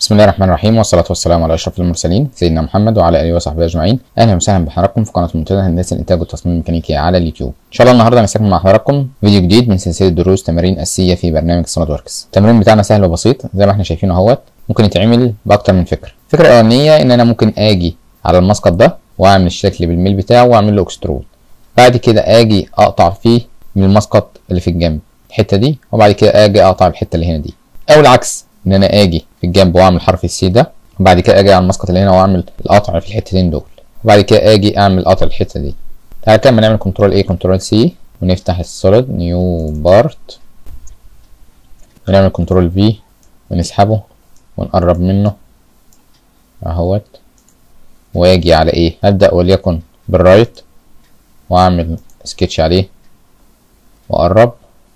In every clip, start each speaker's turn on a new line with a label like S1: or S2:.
S1: بسم الله الرحمن الرحيم والصلاة والسلام على أشرف المرسلين سيدنا محمد وعلى آله وصحبه أجمعين أهلا وسهلا بحضراتكم في قناة منتدى هندسة الإنتاج والتصميم الميكانيكي على اليوتيوب إن شاء الله النهاردة هنستكمل مع حضراتكم فيديو جديد من سلسلة دروس تمارين أساسية في برنامج سوليد وركس التمرين بتاعنا سهل وبسيط زي ما احنا شايفينه اهوت ممكن يتعمل بأكتر من فكرة الفكرة الأولانية إن أنا ممكن آجي على المسقط ده وأعمل الشكل بالميل بتاعه وأعمل له اكسترود بعد كده آجي أقطع فيه من المسقط اللي في الجنب الحتة دي وبعد كده آجي أقطع الحتة اللي هنا دي أو العكس إن أنا آجي في الجنب وأعمل حرف السي ده وبعد كده اجي على المسقط اللي هنا واعمل القطع في الحتتين دول وبعد كده اجي اعمل قطع الحته دي تعالى كده نعمل كنترول ايه كنترول سي ونفتح السوليد نيو بارت ونعمل كنترول في ونسحبه ونقرب منه اهوت واجي على ايه ابدا وليكن بالرايت واعمل سكتش عليه واقرب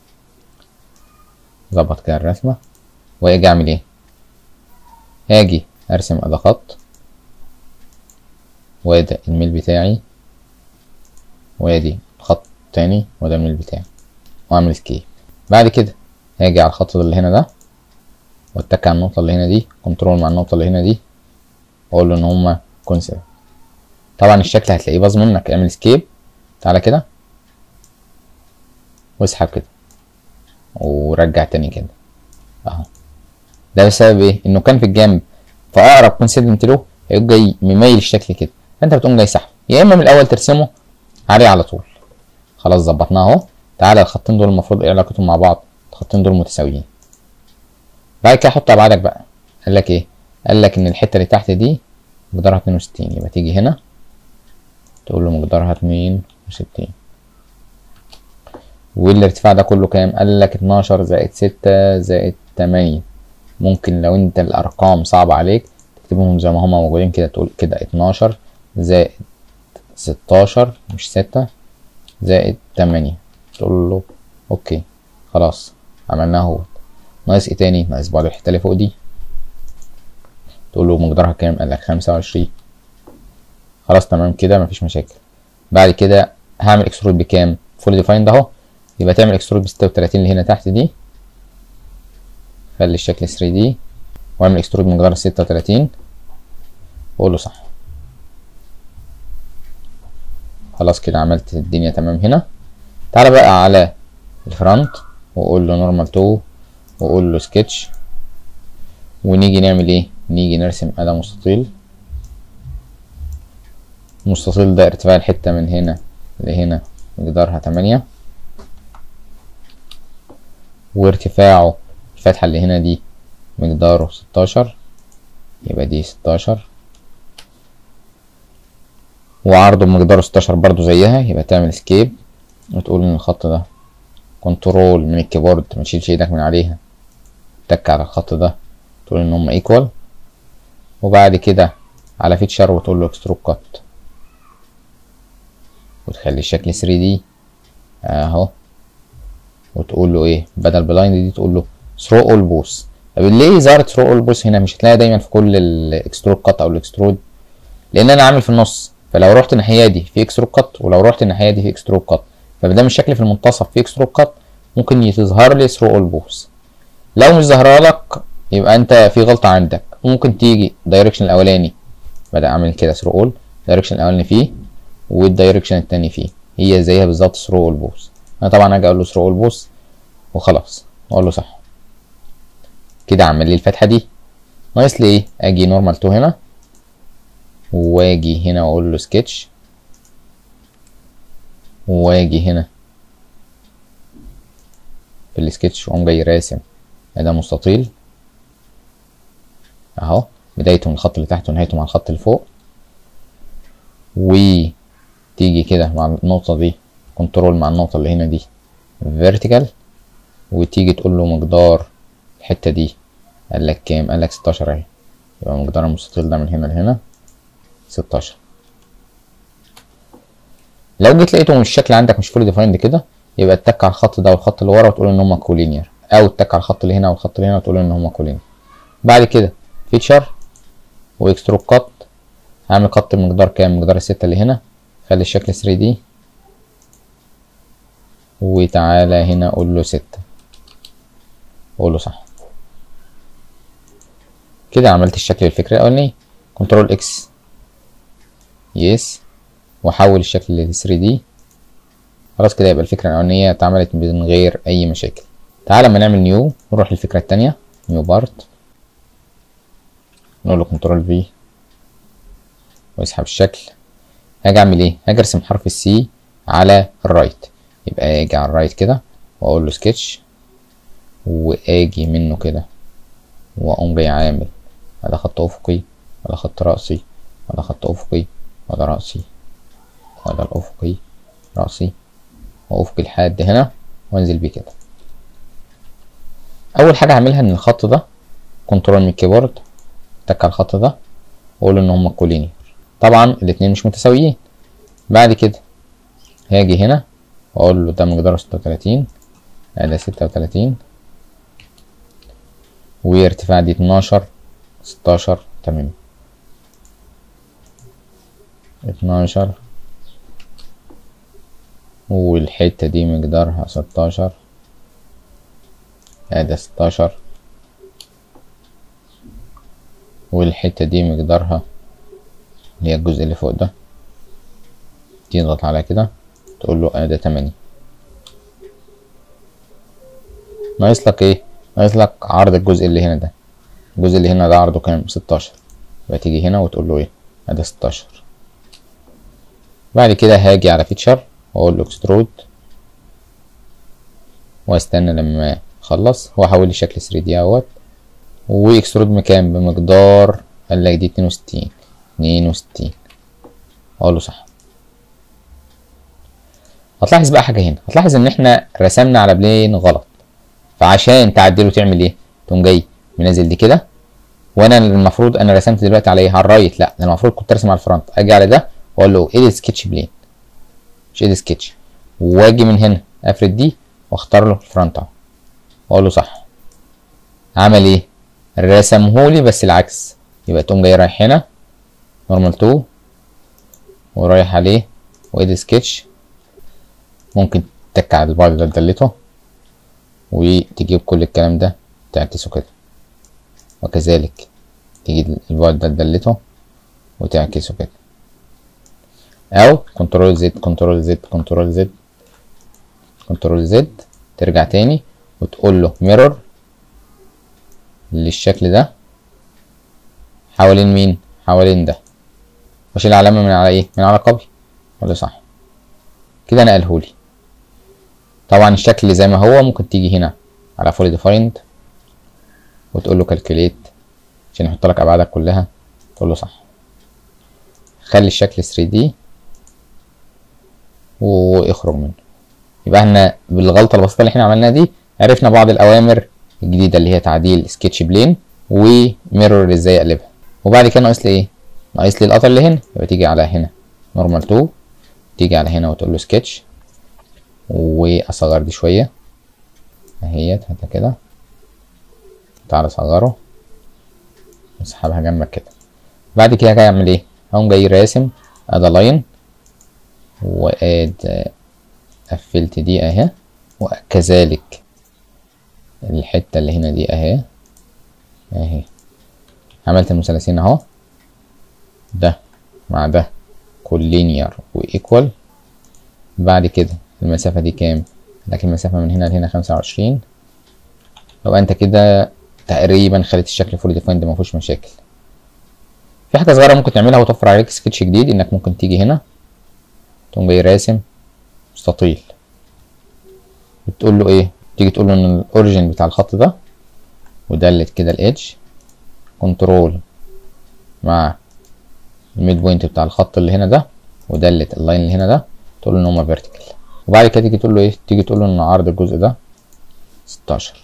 S1: ظبط كده الرسمه واجي اعمل ايه هاجي ارسم ادي خط وادي الميل بتاعي وادي خط تاني وده الميل بتاعي واعمل سكيب بعد كده هاجي على الخط اللي هنا ده واتك على النقطة اللي هنا دي كنترول مع النقطة اللي هنا دي واقول له ان هما كونسيبت طبعا الشكل هتلاقيه باظ منك اعمل سكيب تعالى كده واسحب كده ورجع تاني كده اهو ده بسبب ايه انه كان في الجنب فاقرب كونسيدنت له هيبقى جاي مميل الشكل كده فانت بتقوم جاي سحبه يا اما من الاول ترسمه عليه على طول خلاص ظبطناه اهو تعالى الخطين دول المفروض ايه علاقتهم مع بعض الخطين دول متساويين بعد كده حط ابعادك بقى قال لك ايه قال لك ان الحته اللي تحت دي مقدارها 62 يبقى تيجي هنا تقول له مقدارها 62 والارتفاع ده كله كام قال لك 12 زائد 6 زائد 8 ممكن لو انت الارقام صعبة عليك تكتبهم زي ما هما موجودين كده تقول كده اتناشر زائد ستاشر مش ستة زائد تمانية تقول له اوكي خلاص عملناه اهو ناقص ايه تاني ناقص بعض الحتة اللي فوق دي تقول له مقدارها كام قال لك خمسة وعشرين خلاص تمام كده مفيش مشاكل بعد كده هعمل اكسترود بكام فول ديفايند اهو يبقى تعمل اكسترود بستة وتلاتين اللي هنا تحت دي خلي الشكل 3 دي واعمل اكسترود مقدار 36 واقول له صح خلاص كده عملت الدنيا تمام هنا تعالى بقى على الفرونت واقول له نورمال 2 واقول له سكتش ونيجي نعمل ايه نيجي نرسم اداة مستطيل المستطيل ده ارتفاع الحتة من هنا لهنا مقدارها 8 وارتفاعه الفتحة اللي هنا دي مقداره ستاشر يبقى دي ستاشر وعرضه بمقداره ستاشر برضو زيها يبقى تعمل سكيب وتقول ان الخط ده كنترول من الكيبورد متشيلش ايدك من عليها تك على الخط ده تقول ان هما ايكوال وبعد كده على فيتشر وتقول له اكستروك كات وتخلي الشكل 3 دي اهو وتقول له ايه بدل بلايند دي تقول له ثرو اول بوس طب ليه ظهرت ثرو اول بوس هنا مش هتلاقيها دايما في كل الاكسترود كات او الاكسترود لان انا عامل في النص فلو رحت الناحيه دي في اكسترود كات ولو رحت الناحيه دي في اكسترود كات فمادام الشكل في المنتصف في اكسترود كات ممكن يظهر لي ثرو اول بوس لو مش ظاهره لك يبقى انت في غلطه عندك ممكن تيجي الدايركشن الاولاني بدا اعمل كده ثرو اول الدايركشن الاولاني فيه والدايركشن التاني فيه هي زيها بالظبط ثرو اول بوس انا طبعا هاجي اقول له ثرو اول بوس وخلاص اقول له صح كده عمل لي الفتحه دي ناقص لي ايه اجي نورمال 2 هنا واجي هنا واقول له سكتش واجي هنا في السكتش واقوم جاي راسم ده مستطيل اهو بدايته من الخط اللي تحت ونهايته مع الخط اللي فوق وتيجي كده مع النقطة دي كنترول مع النقطة اللي هنا دي فيرتيكال وتيجي تقول له مقدار الحتة دي قال لك كام قال لك 16 اهي يبقى مقدار المستطيل ده من هنا لهنا 16 لو جيت لقيته مش الشكل عندك مش فول ديفايند كده يبقى اتك على الخط ده والخط اللي ورا وتقول ان هما كولينير او اتك على الخط اللي هنا والخط اللي هنا وتقول ان هما كولينير بعد كده فيتشر واكستروك كات هعمل قط بمقدار كام مقدار الستة اللي هنا خلي الشكل 3 دي وتعالى هنا اقول له ستة اقول له صح كده عملت الشكل الفكري الاولاني كنترول اكس يس واحول الشكل ل 3 دي خلاص كده يبقى الفكره الاولانيه اتعملت من غير اي مشاكل تعال لما نعمل نيو نروح للفكره الثانيه نيو بارت نقول له كنترول في واسحب الشكل هاجي اعمل ايه هاجي ارسم حرف السي على الرايت يبقى اجي على الرايت كده واقول له سكتش واجي منه كده واقوم جاي عامل هذا خط افقي وده خط رأسي وده خط افقي وده رأسي وده الافقي رأسي وافقي لحد هنا وانزل بيه كده اول حاجه هعملها ان الخط ده كنترول من الكيبورد اتك على الخط ده واقول ان هما كولينير طبعا الاتنين مش متساويين بعد كده هاجي هنا واقول له ده مقداره ستة وتلاتين ده ستة وتلاتين وارتفاع دي اتناشر ستاشر تمام اتناشر والحتة دي مقدارها ستاشر ادي ستاشر والحتة دي مقدارها اللي هي الجزء اللي فوق ده تضغط على كده تقول له ادي تمانية ناقص لك ايه ناقص لك عرض الجزء اللي هنا ده الجزء اللي هنا ده عرضه كام ستاشر يبقى تيجي هنا وتقول له ايه ادي ستاشر بعد كده هاجي على فيتشر واقول له اكسترود واستنى لما اخلص هو حول لي شكل 3 دي اهوت واكسترود بكام بمقدار قال لك دي 62 62 اقول له صح هتلاحظ بقى حاجه هنا هتلاحظ ان احنا رسمنا على بلين غلط فعشان تعدله تعمل ايه تقوم جاي منزل دي كده وانا المفروض انا رسمت دلوقتي على ايه على الرايت لا انا المفروض كنت ارسم على الفرونت اجي على ده واقول له ايه سكتش بلين مش ايه سكتش واجي من هنا افرد دي واختار له الفرونت اهو واقول له صح عمل ايه رسمهولي بس العكس يبقى تقوم جاي رايح هنا نورمال 2 ورايح عليه وايد سكتش ممكن تك على البعد ده تدلته وتجيب كل الكلام ده تعكسه كده وكذلك تجيب البعد ده تدلته وتعكسه كده او كنترول زد كنترول زد كنترول زد كنترول زد ترجع تاني وتقول له ميرور للشكل ده حوالين مين حوالين ده واشيل العلامة من على ايه من على قبل ولا صح كده نقلهولي طبعا الشكل زي ما هو ممكن تيجي هنا على فولي ديفايند وتقول له كالكوليت عشان يحط لك ابعادك كلها تقول له صح خلي الشكل 3 دي واخرج منه يبقى احنا بالغلطه البسيطه اللي احنا عملناها دي عرفنا بعض الاوامر الجديده اللي هي تعديل سكتش بلين وميرور ازاي اقلبها وبعد كده ناقص لي ايه ناقص لي القطر اللي هنا يبقى تيجي على هنا نورمال 2 تيجي على هنا وتقول له سكتش واصغر دي شويه اهيت هاتها كده تعالى صغره اسحبها جنبك كده بعد كده جاي اعمل ايه هقوم جاي راسم ادي لاين واد قفلت دي اهي وكذلك الحته اللي هنا دي اهي اهي عملت المثلثين اهو ده مع ده كولينير وايكوال بعد كده المسافة دي كام لكن المسافة من هنا لهنا خمسة وعشرين لو انت كده تقريبا خليت الشكل فول ديفايند مفيهوش مشاكل في حاجة صغيرة ممكن تعملها وتوفر عليك سكتش جديد انك ممكن تيجي هنا تقوم جاي راسم مستطيل بتقول له ايه تيجي تقول له ان الاوريجين بتاع الخط ده ودلت كده الايدج كنترول مع الميد بوينت بتاع الخط اللي هنا ده ودلت اللاين اللي هنا ده تقول له ان هما فيرتيكال وبعد كده تيجي تقول له ايه تيجي تقول له ان عرض الجزء ده 16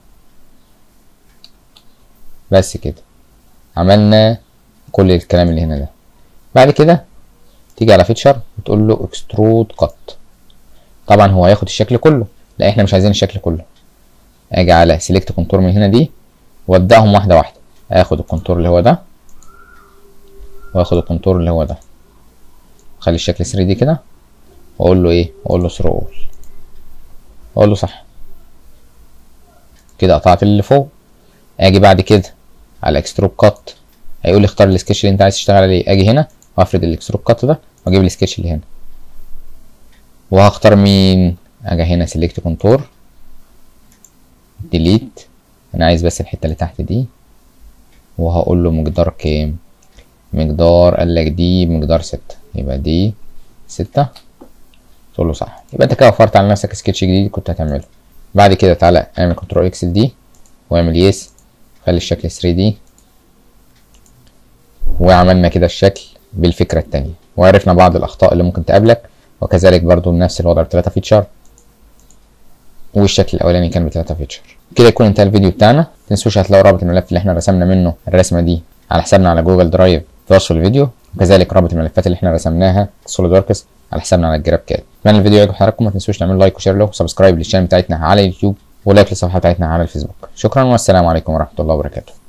S1: بس كده عملنا كل الكلام اللي هنا ده بعد كده تيجي على فيتشر وتقول له اكسترود كات طبعا هو هياخد الشكل كله لا احنا مش عايزين الشكل كله اجي على سيلكت كونتور من هنا دي وابداهم واحده واحده اخد الكونتور اللي هو ده واخد الكونتور اللي هو ده اخلي الشكل 3 دي كده واقول له ايه اقول له ثرو اول اقول له صح كده قطعت اللي فوق اجي بعد كده على اكستروب كات هيقول لي اختار السكتش اللي انت عايز تشتغل عليه اجي هنا وافرد الاكستروب كات ده واجيب السكتش اللي هنا وهختار مين اجي هنا سيلكت كونتور ديليت انا عايز بس الحته اللي تحت دي وهقول له مقدار كام مقدار قال لك دي مقدار ستة يبقى دي ستة تقول له صح يبقى انت كده وفرت على نفسك سكتش جديد كنت هتعمله بعد كده تعالى اعمل كنترول اكسل دي واعمل يس خلي الشكل 3 دي وعملنا كده الشكل بالفكرة التانية وعرفنا بعض الأخطاء اللي ممكن تقابلك وكذلك برضو نفس الوضع بتلاتة فيتشر والشكل الأولاني كان بتلاتة فيتشر كده يكون انتهى الفيديو بتاعنا متنسوش هتلاقوا رابط الملف اللي احنا رسمنا منه الرسمة دي على حسابنا على جوجل درايف في وصف الفيديو وكذلك رابط الملفات اللي احنا رسمناها سوليد وركس على حسابنا على الجراب كاد اتمنى الفيديو يعجب حضراتكم ما تنسوش تعملوا لايك وشير له وسبسكرايب للشانل بتاعتنا على اليوتيوب ولايك للصفحه بتاعتنا على الفيسبوك شكرا والسلام عليكم ورحمه الله وبركاته